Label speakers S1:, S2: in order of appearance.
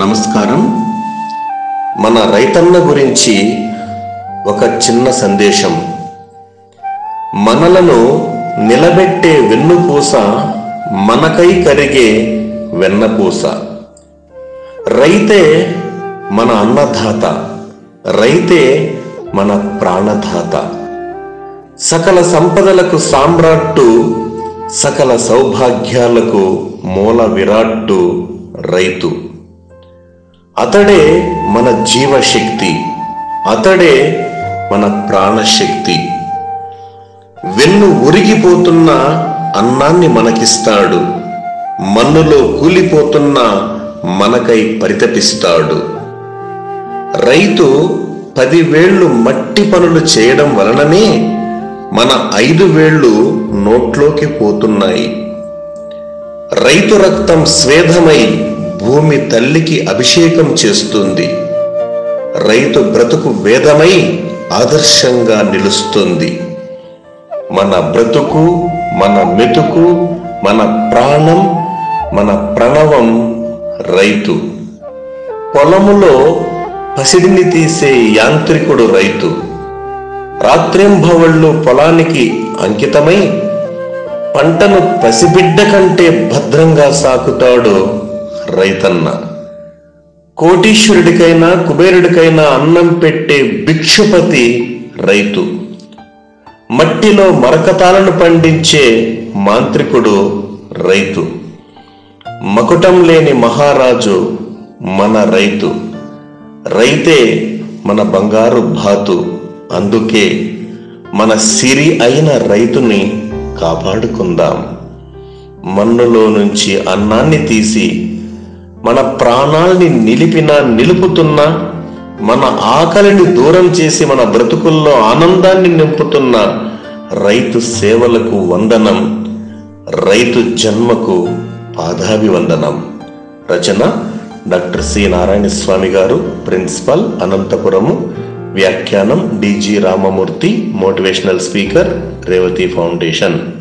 S1: నమస్కారం మన రైతన్న గురించి ఒక చిన్న సందేశం మనలను నిలబెట్టే వెన్నుపూస మనకై కరిగే వెన్నపూస రైతే మన అన్నదాత రైతే మన ప్రాణదాత సకల సంపదలకు సామ్రాట్టు సకల సౌభాగ్యాలకు మూల విరాట్టు రైతు అతడే మన జీవశక్తి అతడే మన ప్రాణశక్తి వెన్ను ఉరిగిపోతున్న అన్నాన్ని మనకిస్తాడు మన్నులో కూలిపోతున్న మనకై పరితపిస్తాడు రైతు పదివేళ్లు మట్టి పనులు చేయడం వలననే మన ఐదు వేళ్లు నోట్లోకి పోతున్నాయి రైతు రక్తం స్వేదమై భూమి తల్లికి అభిషేకం చేస్తుంది రైతు బ్రతుకు వేదమై ఆదర్శంగా నిలుస్తుంది మన బ్రతుకు మన మెతుకు మన ప్రాణం మన ప్రణవం రైతు పొలములో పసిడిని తీసే యాంత్రికుడు రైతు రాత్రింభవళ్ళు పొలానికి అంకితమై పంటను పసిబిడ్డ కంటే భద్రంగా సాకుతాడు రైతన్న కోటీశ్వరుడికైనా కుబేరుడికైనా అన్నం పెట్టే భిక్షుపతి రైతు మట్టిలో మరకతాలను పండించే మాంత్రికుడు రైతు మకుటం లేని మహారాజు మన రైతు రైతే మన బంగారు బాతు అందుకే మన సిరి అయిన రైతుని కాపాడుకుందాం మన్నులో నుంచి అన్నాన్ని తీసి మన ప్రాణాల్ని నిలిపిన నిలుపుతున్న మన ఆకలిని దూరం చేసి మన బ్రతుకుల్లో ఆనందాన్ని నింపుతున్న రైతు సేవలకు వందనం రైతు జన్మకు పాదాభివందనం రచన డాక్టర్ సి నారాయణ స్వామి గారు ప్రిన్సిపల్ అనంతపురము వ్యాఖ్యానం D G Ramamurthy motivational speaker Revathi foundation